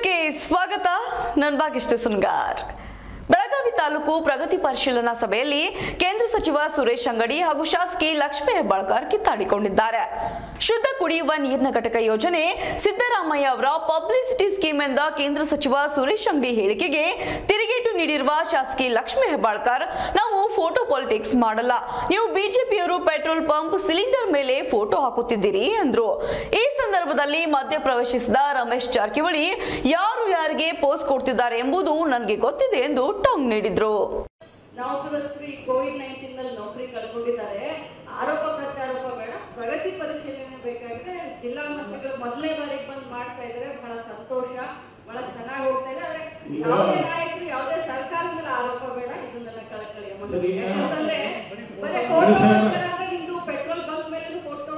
ನ್ಯೂಸ್ಗೆ ಸ್ವಾಗತ ನನ್ನ ಭಾಗ್ಯಶ್ರೀ ಸುನ್ಗಾರ್ ಬೆಳಗಾವಿ ತಾಲೂಕು ಪ್ರಗತಿ ಪರಿಶೀಲನಾ ಸಭೆಯಲ್ಲಿ ಕೇಂದ್ರ ಸಚಿವ ಸುರೇಶ್ ಅಂಗಡಿ ಹಾಗೂ ಶಾಸಕಿ ಲಕ್ಷ್ಮೀ ಹೆಬ್ಬಾಳ್ಕರ್ ಕಿತ್ತಾಡಿಕೊಂಡಿದ್ದಾರೆ ಶುದ್ಧ ಕುಡಿಯುವ ನೀರಿನ ಘಟಕ ಯೋಜನೆ ಸಿದ್ದರಾಮಯ್ಯ ಅವರ ಪಬ್ಲಿಸಿಟಿ ಸ್ಕೀಮ್ ಎಂದ ಕೇಂದ್ರ ಸಚಿವ ಸುರೇಶ್ ಅಂಗಡಿ ಹೇಳಿಕೆಗೆ ತಿರುಗೇಟು ನೀಡಿರುವ ಶಾಸಕಿ ಲಕ್ಷ್ಮೀ ಹೆಬ್ಬಾಳ್ಕರ್ ನಾವು ಫೋಟೋ ಪಾಲಿಟಿಕ್ಸ್ ಮಾಡಲ್ಲ ನೀವು ಬಿಜೆಪಿಯವರು ಪೆಟ್ರೋಲ್ ಪಂಪ್ ಸಿಲಿಂಡರ್ ಮೇಲೆ ಫೋಟೋ ಹಾಕುತ್ತಿದ್ದೀರಿ ಎಂದ್ರು ಈ ಸಂದರ್ಭದಲ್ಲಿ ಮಧ್ಯ ಪ್ರವೇಶಿಸಿದ ರಮೇಶ್ ಜಾರಕಿಹೊಳಿ ಯಾರು ಯಾರಿಗೆ ಪೋಸ್ಟ್ ಕೊಡ್ತಿದ್ದಾರೆ ಎಂಬುದು ನನಗೆ ಗೊತ್ತಿದೆ ಎಂದು ಟಾಂಗ್ ನೀಡಿದ್ರು ನೌಕರಸ್ಥರು ಈ ಕೋವಿಡ್ ನೈನ್ಟೀನ್ ನಲ್ಲಿ ನೌಕರಿ ಕಳ್ಕೊಂಡಿದ್ದಾರೆ ಆರೋಪ ಪ್ರತ್ಯಾರೋಪ ಬೇಡ ಪ್ರಗತಿ ಪರಿಶೀಲನೆ ಬೇಕಾಗಿದೆ ಜಿಲ್ಲಾ ಮಂತ್ರಿಗಳು ಮೊದಲನೇ ಬಾರಿಗೆ ಬಂದು ಮಾಡ್ತಾ ಇದ್ದಾರೆ ಬಹಳ ಸಂತೋಷ ಬಹಳ ಚೆನ್ನಾಗಿ ಹೋಗ್ತಾ ಇದೆ ಆದ್ರೆ ಯಾವುದೇ ನಾಯಕರು ಯಾವುದೇ ಸರ್ಕಾರದ ಮೇಲೆ ಆರೋಪ ಬೇಡ ಇದನ್ನೆಲ್ಲ ಕಳಕಳಿಯ ಮನವಿ. ಸರಿ, ಈಗ- ಯಾಕಂತಂದ್ರೆ ಬರೀ ಸರಿ, ಫೋಟೋ ಸರ್. ಇಂದು ಪೆಟ್ರೋಲ್ ಬಂಕ್ ಮೇಲೂ ಫೋಟೋ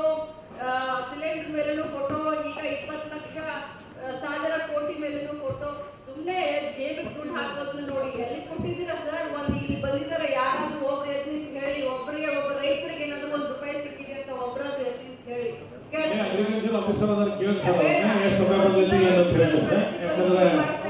ಸಿಲಿಂಡರ್ ಮೇಲೂ ಫೋಟೋ ಈಗ ಇಪ್ಪತ್ತು ಲಕ್ಷ ಆ, ಸಾವಿರ ಕೋಟಿ ಮೇಲೂ ಫೋಟೋ ಸುಮ್ಮನೆ ಜೇಬಿಗೆ ದುಡ್ಡು ಹಾಕೋದನ್ನ ನೋಡಿ ಎಲ್ಲಿ ಕೊಟ್ಟಿದ್ದೀರಾ ಸರ್ ಒಂದು ಇಲ್ಲಿ ಬಂದಿದ್ದಾರೆ ಯಾರಾದ್ರೂ ಒಬ್ರು ಎದ್ದು ನಿಂತು ಹೇಳಿ ಒಬ್ಬರಿಗೆ ಒಬ್ಬ ರೈತರಿಗೆ ಏನಾದ್ರು ಒಂದು ರೂಪಾಯಿ ಸಿಕ್ಕಿದೆ ಅಂತ ಒಬ್ಬರಾದ್ರೂ ಎದ್ದು ನಿಂತು ಹೇಳಿ ಕೇಳಿ. ಅಗ್ರಿಕಲ್ಚರ್ ಆಫೀಸರ್ ಅದನ್ನ ಕೇಳಿ ಸರ್ ಅವ್ರನ್ನ ಎಷ್ಟು ಸಮಯ ಬಂದೈತಿ ಏನು ಅಂತ ಹೇಳಿ ಸರ್ ಯಾಕಂದ್ರೆ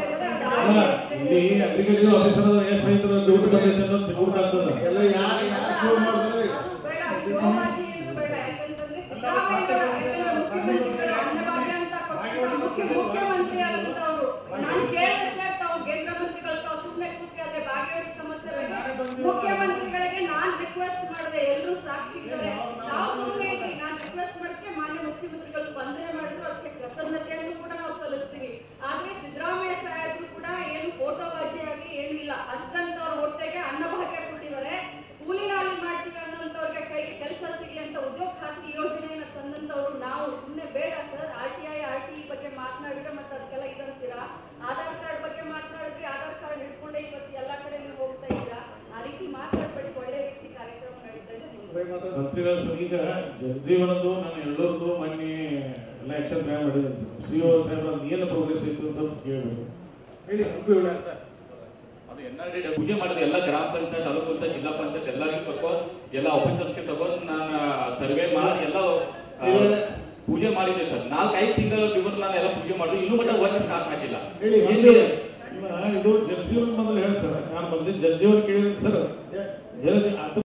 ಅಲ್ಲ ಇಲ್ಲಿ ಅಗ್ರಿಕಲ್ಚರ್ ಆಫೀಸರ್ ಅದ್ರ ಎಷ್ಟು ರೈತರ ಡ್ಯೂಟಿ ಬಂದೈತಿ ಅನ್ನೋದು ತಿಳ್ಕೊಬೇಕಾಗ್ತದೆ ಎಲ್ಲ ಯಾರು ಯಾರು ಶುರು ಮಾಡಿದ್ರೆ ಅದು ಬೇಡ, ಶಿವರಾಜಿ ಏನು ಬೇಡ. ಯಾಕಂತಂದ್ರೆ ಸಿದ್ದರಾಮಯ್ಯ ಯಾಕಂದ್ರೆ ಮುಖ್ಯಮಂತ್ರಿಗಳು ಅನ್ನಭಾಗ್ಯ ಅಂತ ಕೊಟ್ಟಿರೋ ಮುಖ್ಯ ಮುಖ್ಯಮಂತ್ರಿ ಆದಂತವ್ರು. ನಾನು ಕೇಳಿದೆ ಸರ್, ತಾವು ಕೇಂದ್ರ ಮಂತ್ರಿಗಳು ತಾವು ಸುಮ್ನೆ ಕೂತ್ಕೊಳ್ಳದೆ ಭಾಗ್ಯವಾಡಿ ಸಮಸ್ಯೆ ಬಗ್ಗೆ ಮುಖ್ಯಮಂತ್ರಿಗಳಿಗೆ ನಾನ್ ರಿಕ್ವೆಸ್ಟ್ ಮಾಡಿದೆ ಎಲ್ಲರೂ ಸಾಕ್ಷಿ ಇದ್ದಾರೆ ನಾವು ಸುಮ್ಮನೆ ಇದ್ರಿ ನಾನು ರಿಕ್ವೆಸ್ಟ್ ಮಾಡಕ್ಕೆ ಮಾನ್ಯ ಮುಖ್ಯಮಂತ್ರಿಗಳು ಸ್ಪಂದನೆ ಮಾಡಿದ್ರು ಅದಕ್ಕೆ ಕೃತಜ್ಞತೆಯನ್ನು ಕೂಡ ನಾವು ಸಲ್ಲಿಸ್ತೀವಿ ಆದ್ರೆ ಸಿದ್ದರಾಮಯ್ಯ ಸಾಹೇಬರು ಕೂಡ ಏನು ಫೋಟೋ ಬಾಜಿ ಆಗಲಿ ಏನು ಇಲ್ಲ ಅಷ್ಟಂತವ್ರ ಹೊಟ್ಟೆಗೆ ಅನ್ನಭಾಗ್ಯ ಕೊಟ್ಟಿದ್ದಾರೆ ಕೂಲಿ ನಾಲಿ ಮಾಡ್ತೀವಿ ಅನ್ನೋಂಥವ್ರಿಗೆ ಕೈ ಕೆಲಸ ಸಿಗಲಿ ಅಂತ ಉದ್ಯೋಗ ಖಾತ್ರಿ ಯೋಜನೆಯನ್ನ ತಂದಂತವ್ರು ನಾವು ಸುಮ್ಮನೆ ಬೇಡ sir R T I R T ಬಗ್ಗೆ ಮಾತನಾಡಿದ್ರೆ ಮತ್ತೆ ಅದಕ್ಕೆಲ್ಲ ಇದಂತೀರಾ ಆಧಾರ್ ಕಾರ್ಡ್ ಬಗ್ಗೆ ಮಾತನಾಡಿದ್ರೆ ಆಧಾರ್ ಕಾರ್ಡ್ ಹಿಡ್ಕೊಂಡೆ ಇವತ್ತು ಎಲ್ಲ ಕಡೆ ನೀವು ಹೋಗ್ತಾ ಇದ್ದೀರಾ ಆ ರೀತಿ ಮಾತಾಡ್ಬೇಡಿ ಒಳ್ಳೆ ರೀತಿ ಕಾರ್ಯಕ್ರಮ ನಡೀತಾ ಇದೆ ಮಂತ್ರಿಗಳ ಸರ್ ಈಗ ಜಗಜೀವನದ್ದು ನಾನು ಎಲ್ಲರದ್ದು ಮೊನ್ನೆ ಎಲ್ಲ ಆಕ್ಷನ್ ಪ್ಲಾನ್ ಮಾಡಿದಂತೆ ಸಿ ಒ ಸಾಹೇಬ್ರ ಅದು ಏನು ಪ್ರೋಗ್ರೆಸ್ ಇತ್ತು ಅಂತ ಕೇಳಬೇಕು ಹೇಳಿ ಹಂಪಿ ಹೇಳಿ ಸರ್ ಅದು NRD ಪೂಜೆ ಮಾಡಿದ ಎಲ್ಲ ಗ್ರಾಮ ಪಂಚಾಯತ್ ತಾಲೂಕು ಪಂಚಾಯತ್ ಜಿಲ್ಲಾ ಪಂಚಾಯತ್ ಎಲ್ಲರಿಗೂ ತಗೊಂಡು ಎಲ್ಲ ಆಫೀಸರ್ಸ್ಗೆ ತಗೊಂಡು ನಾನು ಸರ್ವೆ ಮಾಡಿ ಎಲ್ಲ ಆ, ಪೂಜೆ ಮಾಡಿದ್ದೆ ಸರ್ ನಾಲ್ಕು ಐದು ತಿಂಗಳ ಬಿಫೋರ್ ನಾನು ಎಲ್ಲ ಪೂಜೆ ಮಾಡಿದ್ರು ಇನ್ನೂ ಮಟ್ಟ ವರ್ಕ್ ಸ್ಟಾರ್ಟ್ ಆಗಿಲ್ಲ ಹೇಳಿ ಹಂಪಿ ಈಗ ಇದು ಜಗಜೀವನ್ ಮೊದಲು ಹೇಳಿ ಸರ್ ನಾನು ಬಂದಿದ್ದು ಜಗಜೀವನ್ ಕೇಳಿದ್ರೆ ಸರ್ ಜಲ